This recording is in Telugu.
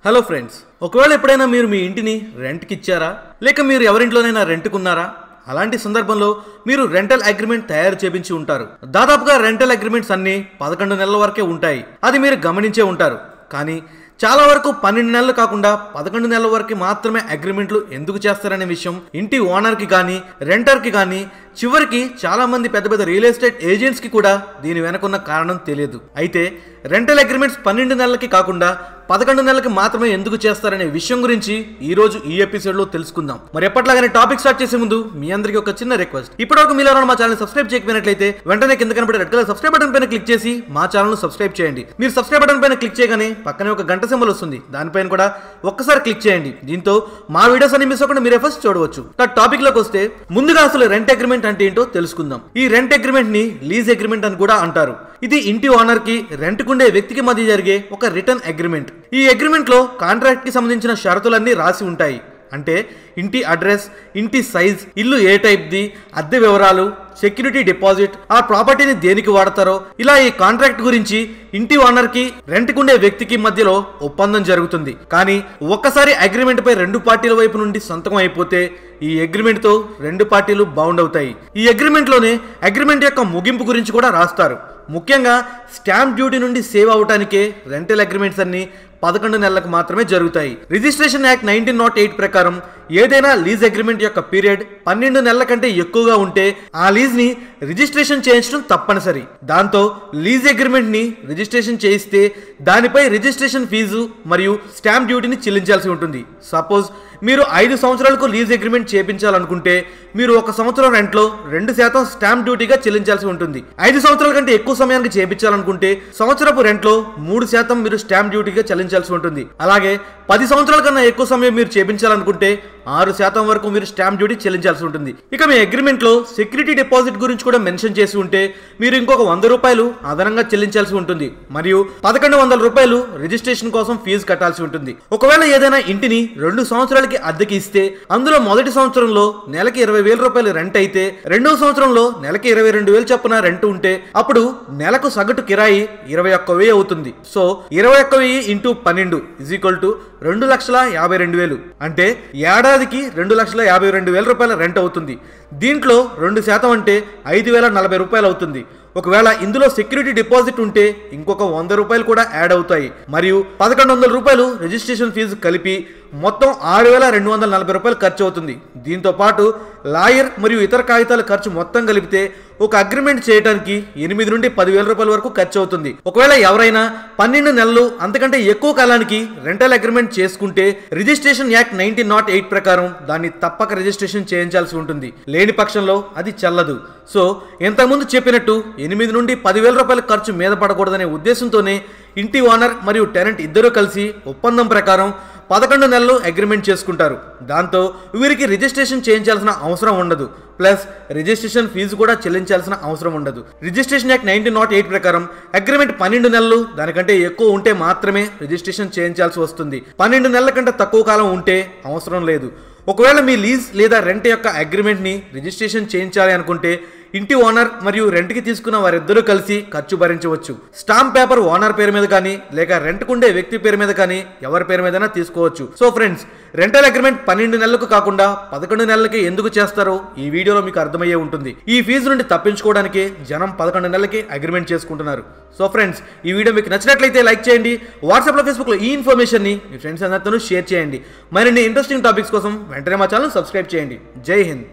హలో ఫ్రెండ్స్ ఒకవేళ ఎప్పుడైనా మీరు మీ ఇంటిని రెంట్కి ఇచ్చారా లేక మీరు ఎవరింట్లోనైనా రెంట్కున్నారా అలాంటి సందర్భంలో మీరు రెంటల్ అగ్రిమెంట్ తయారు చేపించి ఉంటారు దాదాపుగా రెంటల్ అగ్రిమెంట్స్ అన్ని పదకొండు నెలల వరకే ఉంటాయి అది మీరు గమనించే ఉంటారు కానీ చాలా వరకు పన్నెండు నెలలు కాకుండా పదకొండు నెలల వరకు మాత్రమే అగ్రిమెంట్లు ఎందుకు చేస్తారనే విషయం ఇంటి ఓనర్కి కానీ రెంటర్కి కానీ చివరికి చాలా మంది పెద్ద పెద్ద రియల్ ఎస్టేట్ ఏజెంట్స్కి కూడా దీని వెనకున్న కారణం తెలియదు అయితే రెంటల్ అగ్రిమెంట్స్ పన్నెండు నెలలకి కాకుండా పదకొండు నెలలకి మాత్రమే ఎందుకు చేస్తారనే విషయం గురించి ఈ రోజు ఈ ఎపిసోడ్ లో తెలుసుకుందాం మరి ఎప్పట్లాగానే టాపిక్ స్టార్ట్ చేసే ముందు మీ అందరికీ ఒక చిన్న రిక్వెస్ట్ ఇప్పటివరకు మీరు ఎవరైనా మా ఛానల్ సబ్స్క్రైబ్ చేయకపోయినట్లయితే వెంటనే కింద కనబడే రెడ్ కలర్ సబ్స్క్రైబ్ బటన్ పైన క్లిక్ చేసి మా ఛానల్ సబ్స్క్రైబ్ చేయండి మీరు సబ్స్క్రైబ్ బటన్ పైన క్లిక్ చేయగానే పక్కనే ఒక గంట సింబల్ వస్తుంది దానిపైన కూడా ఒక్కసారి క్లిక్ చేయండి దీంతో మా వీడియోస్ అన్ని మిస్ అవ్వకుండా మీరే ఫస్ట్ చూడవచ్చు నా టాపిక్ లోకి వస్తే ముందుగా అసలు రెంట్ అగ్రిమెంట్ అంటే ఏంటో తెలుసుకుందాం ఈ రెంట్ అగ్రిమెంట్ ని లీజ్ అగ్రిమెంట్ అని కూడా అంటారు ఇది ఇంటి ఓనర్ కి రెంట్ కుండే వ్యక్తికి మధ్య జరిగే ఒక రిటర్న్ అగ్రిమెంట్ ఈ అగ్రిమెంట్ లో కాంట్రాక్ట్ కి సంబంధించిన షరతులన్నీ రాసి ఉంటాయి అంటే ఇంటి అడ్రస్ ఇంటి సైజ్ ఇల్లు ఏ టైప్ది అద్దె వివరాలు సెక్యూరిటీ డిపాజిట్ ఆ ప్రాపర్టీని దేనికి వాడతారో ఇలా ఈ కాంట్రాక్ట్ గురించి ఇంటి ఓనర్ కి రెంట్ కుండే వ్యక్తికి మధ్యలో ఒప్పందం జరుగుతుంది కానీ ఒక్కసారి అగ్రిమెంట్ పై రెండు పార్టీల వైపు నుండి సంతకం అయిపోతే ఈ అగ్రిమెంట్ తో రెండు పార్టీలు బౌండ్ అవుతాయి ఈ అగ్రిమెంట్ లోనే అగ్రిమెంట్ యొక్క ముగింపు గురించి కూడా రాస్తారు ముఖ్యంగా స్టాంప్ డ్యూటీ నుండి సేవ్ అవటానికే రెంటల్ అగ్రిమెంట్స్ అన్ని పదకొండు నెలలకు మాత్రమే జరుగుతాయి registration act nineteen nought eight ప్రకారం ఏదైనా లీజ్ అగ్రిమెంట్ యొక్క పీరియడ్ పన్నెండు నెలల కంటే ఎక్కువగా ఉంటే ఆ లీజ్ ని రిజిస్ట్రేషన్ చేయించడం తప్పనిసరి దాంతో లీజ్ అగ్రిమెంట్ ని రిజిస్ట్రేషన్ చేయిస్తే దానిపై రిజిస్ట్రేషన్ ఫీజు మరియు స్టాంప్ డ్యూటీని చెల్లించాల్సి ఉంటుంది సపోజ్ మీరు ఐదు సంవత్సరాలకు లీజ్ అగ్రిమెంట్ చేయించాలనుకుంటే మీరు ఒక సంవత్సరం రెంట్లో రెండు శాతం స్టాంప్ డ్యూటీగా చెల్లించాల్సి ఉంటుంది ఐదు సంవత్సరాల కంటే ఎక్కువ సమయానికి చేయించాలనుకుంటే సంవత్సరపు రెంట్లో మూడు శాతం మీరు స్టాంప్ డ్యూటీగా చెల్లించాల్సి ఉంటుంది అలాగే పది సంవత్సరాల కన్నా ఎక్కువ సమయం మీరు చేయించాలనుకుంటే ఆరు శాతం వరకు మీరు స్టాంప్ డ్యూటీ చెల్లించాల్సి ఉంటుంది ఇక మీ అగ్రిమెంట్ లో సెక్యూరిటీ డిపాజిట్ గురించి కూడా మెన్షన్ చేసి ఉంటే మీరు ఇంకొక వంద రూపాయలు అదనంగా చెల్లించాల్సి ఉంటుంది మరియు పదకొండు వందల రూపాయలు రిజిస్ట్రేషన్ కోసం ఫీజు కట్టాల్సి ఉంటుంది ఒకవేళ ఏదైనా ఇంటిని రెండు సంవత్సరాలకి అద్దెకి ఇస్తే అందులో మొదటి సంవత్సరంలో నెలకి ఇరవై వేల రూపాయలు రెంట్ అయితే రెండవ సంవత్సరంలో నెలకి ఇరవై రెండు వేలు చొప్పున రెంట్ ఉంటే అప్పుడు నెలకు సగటు కిరాయి ఇరవై ఒక్క వెయ్యి అవుతుంది సో ఇరవై ఒక్క వెయ్యి ఇంటూ పన్నెండు ఇజ్ ఈక్వల్ టు రెండు లక్షల యాభై రెండు వేలు అంటే ఏడాదికి రెండు లక్షల యాభై రెండు వేల రూపాయల రెంట్ అవుతుంది దీంట్లో రెండు శాతం అంటే ఐదు వేల నలభై రూపాయలు అవుతుంది ఒకవేళ ఇందులో సెక్యూరిటీ డిపాజిట్ ఉంటే ఇంకొక వంద రూపాయలు కూడా యాడ్ అవుతాయి మరియు పదకొండు వందల రూపాయలు రిజిస్ట్రేషన్ ఫీజు కలిపి మొత్తం ఆరు వేల రెండు వందల నలభై రూపాయలు ఖర్చు అవుతుంది దీంతో పాటు లాయర్ మరియు ఇతర కాగితాల ఖర్చు మొత్తం కలిపితే ఒక అగ్రిమెంట్ చేయడానికి ఎనిమిది నుండి పదివేల రూపాయల వరకు ఖర్చు అవుతుంది ఒకవేళ ఎవరైనా పన్నెండు నెలలు అంతకంటే ఎక్కువ కాలానికి రెంటల్ అగ్రిమెంట్ చేసుకుంటే registration act nineteen nought eight ప్రకారం దాన్ని తప్పక రిజిస్ట్రేషన్ చేయించాల్సి ఉంటుంది లేని పక్షంలో అది చెల్లదు సో ఇంతకుముందు చెప్పినట్టు ఎనిమిది నుండి పదివేల రూపాయల ఖర్చు మీద పడకూడదనే ఉద్దేశంతోనే ఇంటి ఓనర్ మరియు టెనెంట్ ఇద్దరూ కలిసి ఒప్పందం ప్రకారం పదకొండు నెలలు అగ్రిమెంట్ చేసుకుంటారు దాంతో వీరికి రిజిస్ట్రేషన్ చేయించాల్సిన అవసరం ఉండదు ప్లస్ రిజిస్ట్రేషన్ ఫీజు కూడా చెల్లించాల్సిన అవసరం ఉండదు registration act nineteen nought eight ప్రకారం అగ్రిమెంట్ పన్నెండు నెలలు దానికంటే ఎక్కువ ఉంటే మాత్రమే రిజిస్ట్రేషన్ చేయించాల్సి వస్తుంది పన్నెండు నెలల కంటే తక్కువ కాలం ఉంటే అవసరం లేదు ఒకవేళ మీ లీజ్ లేదా రెంట్ యొక్క అగ్రిమెంట్ని రిజిస్ట్రేషన్ చేయించాలి అనుకుంటే ఇంటి ఓనర్ మరియు రెంట్కి తీసుకున్న వారిద్దరూ కలిసి ఖర్చు భరించవచ్చు స్టాంప్ పేపర్ ఓనర్ పేరు మీద కానీ లేక రెంట్కుండే వ్యక్తి పేరు మీద కానీ ఎవరి పేరు మీదైనా తీసుకోవచ్చు సో ఫ్రెండ్స్ రెంటల్ అగ్రిమెంట్ పన్నెండు నెలలకు కాకుండా పదకొండు నెలలకి ఎందుకు చేస్తారో ఈ వీడియోలో మీకు అర్థమయ్యే ఉంటుంది ఈ ఫీజు నుండి తప్పించుకోవడానికి జనం పదకొండు నెలలకి అగ్రిమెంట్ చేసుకుంటున్నారు సో ఫ్రెండ్స్ ఈ వీడియో మీకు నచ్చినట్లయితే లైక్ చేయండి వాట్సాప్లో ఫేస్బుక్లో ఈ ఇన్ఫర్మేషన్ని మీ ఫ్రెండ్స్ అందరితో షేర్ చేయండి మరిన్ని ఇంట్రెస్టింగ్ టాపిక్స్ కోసం వెంటనే మా ఛానల్ సబ్స్క్రైబ్ చేయండి జై హింద్